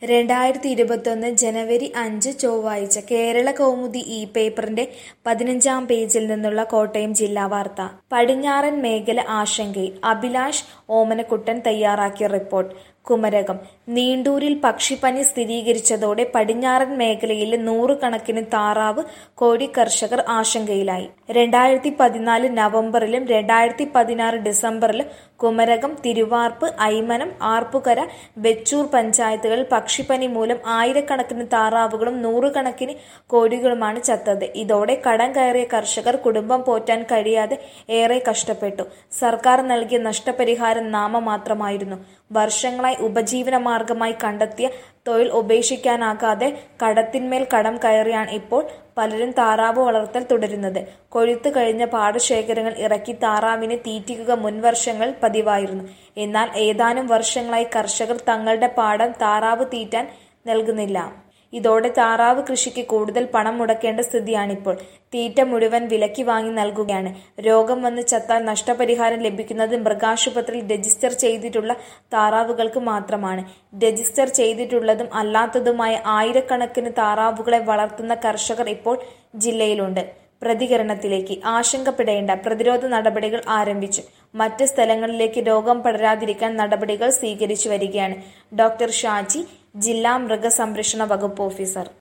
രണ്ടായിരത്തി ഇരുപത്തൊന്ന് ജനുവരി അഞ്ച് ചൊവ്വാഴ്ച കേരള കൗമുദി ഈ പേപ്പറിന്റെ പതിനഞ്ചാം പേജിൽ നിന്നുള്ള കോട്ടയം ജില്ലാ വാർത്ത പടിഞ്ഞാറൻ മേഖല ആശങ്കയിൽ അഭിലാഷ് ഓമനക്കുട്ടൻ തയ്യാറാക്കിയ റിപ്പോർട്ട് കുമരകം നീണ്ടൂരിൽ പക്ഷിപ്പനി സ്ഥിരീകരിച്ചതോടെ പടിഞ്ഞാറൻ മേഖലയിലെ നൂറുകണക്കിന് താറാവ് കോഴി കർഷകർ ആശങ്കയിലായി രണ്ടായിരത്തി പതിനാല് നവംബറിലും രണ്ടായിരത്തി പതിനാറ് ഡിസംബറിലും കുമരകം തിരുവാർപ്പ് ഐമനം ആർപ്പുകര വെച്ചൂർ പഞ്ചായത്തുകളിൽ പക്ഷിപ്പനി മൂലം ആയിരക്കണക്കിന് താറാവുകളും നൂറുകണക്കിന് കോഴികളുമാണ് ചത്തത് ഇതോടെ കടം കയറിയ കർഷകർ കുടുംബം പോറ്റാൻ കഴിയാതെ ഏറെ കഷ്ടപ്പെട്ടു സർക്കാർ നൽകിയ നഷ്ടപരിഹാരം നാമമാത്രമായിരുന്നു വർഷങ്ങളായി ഉപജീവന മാർഗമായി കണ്ടെത്തിയ തൊഴിൽ ഉപേക്ഷിക്കാനാകാതെ കടത്തിന്മേൽ കടം കയറിയാണ് ഇപ്പോൾ പലരും താറാവ് വളർത്തൽ തുടരുന്നത് കൊഴുത്തു കഴിഞ്ഞ പാടശേഖരങ്ങൾ ഇറക്കി താറാവിനെ തീറ്റിക്കുക മുൻവർഷങ്ങളിൽ പതിവായിരുന്നു എന്നാൽ ഏതാനും വർഷങ്ങളായി കർഷകർ തങ്ങളുടെ പാടം താറാവ് തീറ്റാൻ നൽകുന്നില്ല ഇതോടെ താറാവ് കൃഷിക്ക് കൂടുതൽ പണം മുടക്കേണ്ട സ്ഥിതിയാണിപ്പോൾ തീറ്റ മുഴുവൻ വിലയ്ക്ക് വാങ്ങി നൽകുകയാണ് രോഗം വന്ന് ചത്താൽ നഷ്ടപരിഹാരം ലഭിക്കുന്നത് മൃഗാശുപത്രിയിൽ രജിസ്റ്റർ ചെയ്തിട്ടുള്ള താറാവുകൾക്ക് മാത്രമാണ് രജിസ്റ്റർ ചെയ്തിട്ടുള്ളതും അല്ലാത്തതുമായ ആയിരക്കണക്കിന് താറാവുകളെ വളർത്തുന്ന കർഷകർ ഇപ്പോൾ ജില്ലയിലുണ്ട് പ്രതികരണത്തിലേക്ക് ആശങ്കപ്പെടേണ്ട പ്രതിരോധ നടപടികൾ ആരംഭിച്ചു മറ്റ് സ്ഥലങ്ങളിലേക്ക് രോഗം പടരാതിരിക്കാൻ നടപടികൾ സ്വീകരിച്ചു വരികയാണ് ഡോക്ടർ ഷാജി ജില്ലാ മൃഗസംരക്ഷണ വകുപ്പ് ഓഫീസർ